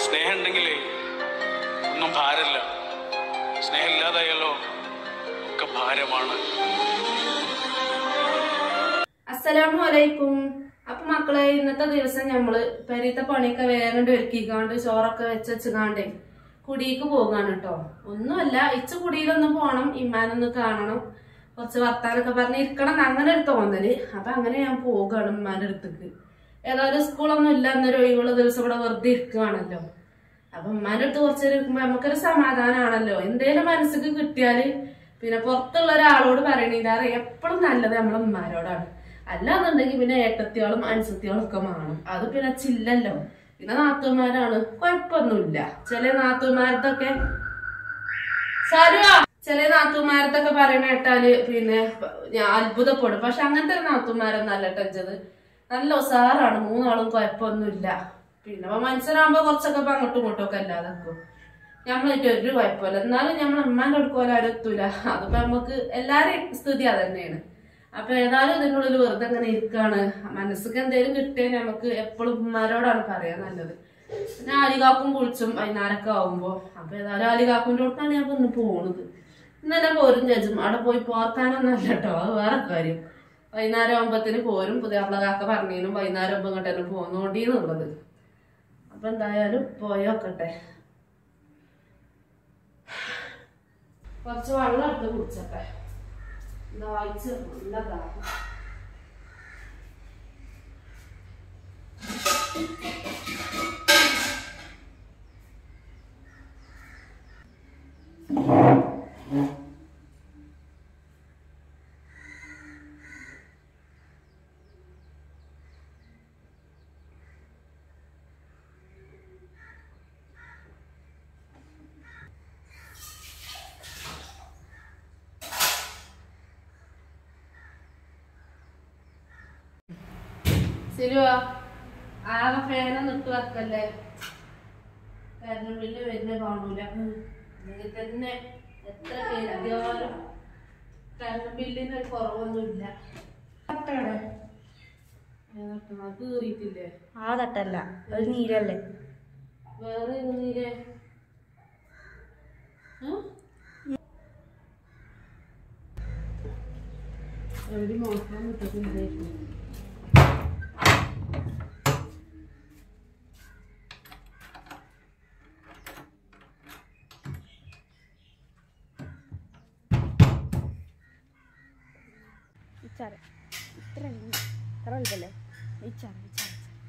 സ്നേഹം ഉണ്ടെങ്കിലേ ഒന്നും ഭാരമില്ല സ്നേഹം ഇല്ലാതായാലോ ഒക്കെ ഭാരമാണ് അസ്സലാമു അലൈക്കും അപ്പൊ മക്കളെ ഇന്നത്തെ ദിവസം നമ്മള് പെരീത്തെ പണിയൊക്കെ വേഗം ഒരുക്കിക്കാണ്ട് ചോറൊക്കെ വെച്ചുകാണ്ടേ കുടിക്ക് പോകാണ് കേട്ടോ ഒന്നുമല്ല ഇച്ച കുടിയിലൊന്ന് പോണം ഇമ്മാനൊന്ന് കാണണം കുറച്ച് വർത്താനൊക്കെ പറഞ്ഞ് ഇരിക്കണം എന്ന് അങ്ങനെ ഒരു തോന്നല് അപ്പൊ അങ്ങനെ ഞാൻ പോകാണ് ഉമ്മാന്റെ അടുത്തേക്ക് ഏതായാലും സ്കൂളൊന്നും ഇല്ല എന്നൊരു ഒഴിവുള്ള ദിവസം ഇവിടെ വെറുതെ ഇരിക്കുകയാണല്ലോ അപ്പൊ ഉമ്മാന്റെ അടുത്ത് കുറച്ച് നേരം ഇരിക്കുമ്പോ നമുക്കൊരു സമാധാനമാണല്ലോ എന്തേലും മനസ്സിക്ക് കിട്ടിയാല് പിന്നെ പുറത്തുള്ള ഒരാളോട് പറയണില്ലാറെ എപ്പോഴും നല്ലത് നമ്മളെ ഉമ്മാരോടാണ് അല്ലാന്നുണ്ടെങ്കിൽ പിന്നെ ഏട്ടത്തിയോളും അനുസത്തിയോളും ഒക്കെ വേണം അത് പിന്നെ ചില്ലല്ലോ പിന്നെ നാത്തൂമാരാണ് കുഴപ്പമൊന്നുമില്ല ചില നാത്തൂമാരത്തൊക്കെ സാരുവാ ചില നാത്തൂമാരത്തൊക്കെ പറയണ കേട്ടാല് പിന്നെ ഞാൻ അത്ഭുതപ്പെടും പക്ഷെ അങ്ങനത്തെ നാത്തൂമാരൊന്നും അല്ല ടച്ചത് നല്ല ഉസാറാണ് മൂന്നാളും കുഴപ്പമൊന്നുമില്ല പിന്നെ അപ്പൊ മനുഷ്യരാകുമ്പോ കുറച്ചൊക്കെ ഇപ്പൊ അങ്ങോട്ടും ഇങ്ങോട്ടും ഒക്കെ അല്ലാതാക്കും നമ്മളായിട്ട് ഒരു കുഴപ്പമില്ല എന്നാലും നമ്മൾ അമ്മാന്റെ അടുക്കോല ആരും എത്തൂല അതിപ്പോ നമുക്ക് എല്ലാരെയും സ്ഥിതി അതന്നെയാണ് അപ്പൊ ഏതായാലും ഇതിനുള്ളിൽ വെറുതെ അങ്ങനെ ഇരിക്കാണ് മനസ്സിക്ക് എന്തെങ്കിലും കിട്ടിയാൽ നമുക്ക് എപ്പോഴും ഉമ്മാരോടാണ് പറയാൻ നല്ലത് പിന്നെ ആലികാക്കും കുളിച്ചും വൈകുന്നേരമൊക്കെ ആവുമ്പോ അപ്പൊ ഏതായാലും ആലികാക്കുന്റെ അടുത്താണ് ഞാൻ ഇപ്പൊ ഇന്ന് പോണത് ഇന്നലെ പോരും ചേച്ചും അവിടെ പോയി പോർത്താനൊന്നും അല്ല കേട്ടോ അത് വേറെ കാര്യം വൈകുന്നേരം ആകുമ്പത്തിന് പോരും പുതിയ കാക്ക പറഞ്ഞതിനും വൈകുന്നേരം ആകുമ്പോ ഇങ്ങോട്ട് തന്നെ പോന്നോണ്ടിന്നുള്ളത് അപ്പൊ എന്തായാലും പോയോക്കട്ടെ കുറച്ച് വെള്ളം എടുത്ത് കുടിച്ചട്ടെ ദാഹിച്ച് നല്ല ദാഹം സിലുവ ആകെ ഫാനൊന്നും ഇട്ട് വെക്കല്ലേ കരണ്ട് ബില്ല് വരുന്ന കാണൂല അല്ലെങ്കിൽ തന്നെ എത്ര കരുതിയാലും കരണ്ട് ബില്ലിന് ഒരു കുറവൊന്നുമില്ല കട്ടയുടെ അത് കീറിയിട്ടില്ലേ ആ തട്ടല്ല അത് നീരല്ലേ വേറെ ഇത് നീരെ എവിടെ നോക്കാൻ പറ്റത്തില്ലായിരുന്നു ഇച്ചാറ ഇത്ര ഇത്ര വലുതല്ലേ ഇച്ചാറ ഇച്ചാറ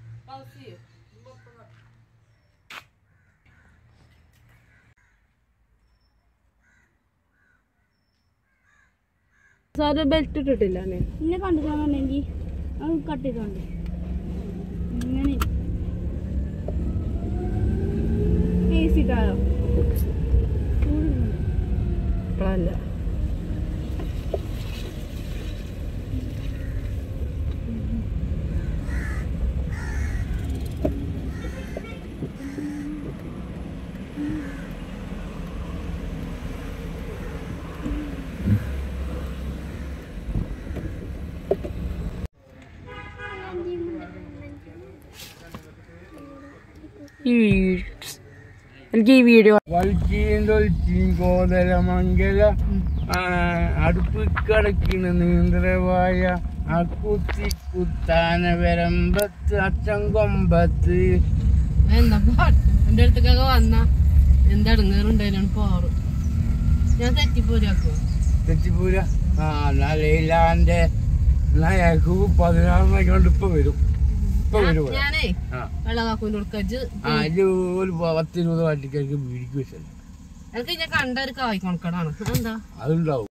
സാറ് ബെൽറ്റ് ഇട്ടിട്ടില്ല അല്ലേ ഇന്നെ കണ്ടിട്ടുണ്ടെങ്കിൽ അത് കട്ട് ചെയ്തോണ്ട് ഇങ്ങനെ പേസിട്ടായോ ഇപ്പഴല്ല എനിക്ക് ഈ വീഡിയോ കോതലമംഗല അടുപ്പ് കിടക്കുന്ന നീന്തരവായ അക്കുത്തി കുത്താന വരമ്പത്ത് അച്ഛൻ കൊമ്പത്ത് എന്താ പാട്ട് എന്റെ അടുത്തേക്കൊക്കെ വന്ന എന്താ ഇടങ്ങേറുണ്ടായിരുന്നു പോറ് ഞാൻ തെറ്റിപ്പോരാക്കോ തെറ്റിപ്പൂര ആ ലൈലാന്റെ നയക്കു പതിനാറിനെ കൊണ്ട് ഇപ്പൊ വരും ഇപ്പൊ വരും ഇവിടെ. ഞാനേ ആ വെള്ളകാക്കൂന്റെ ഉൾക്കജ് ആ ഇത് ഒരു പത്തിരുപത് വണ്ടിക്കാർക്ക് വീടിക്ക് വെച്ചല്ലേ എനിക്ക് ഞാൻ കണ്ട ഒരു കായ് കൊണക്കടാണ് എന്താ അതുണ്ടാവും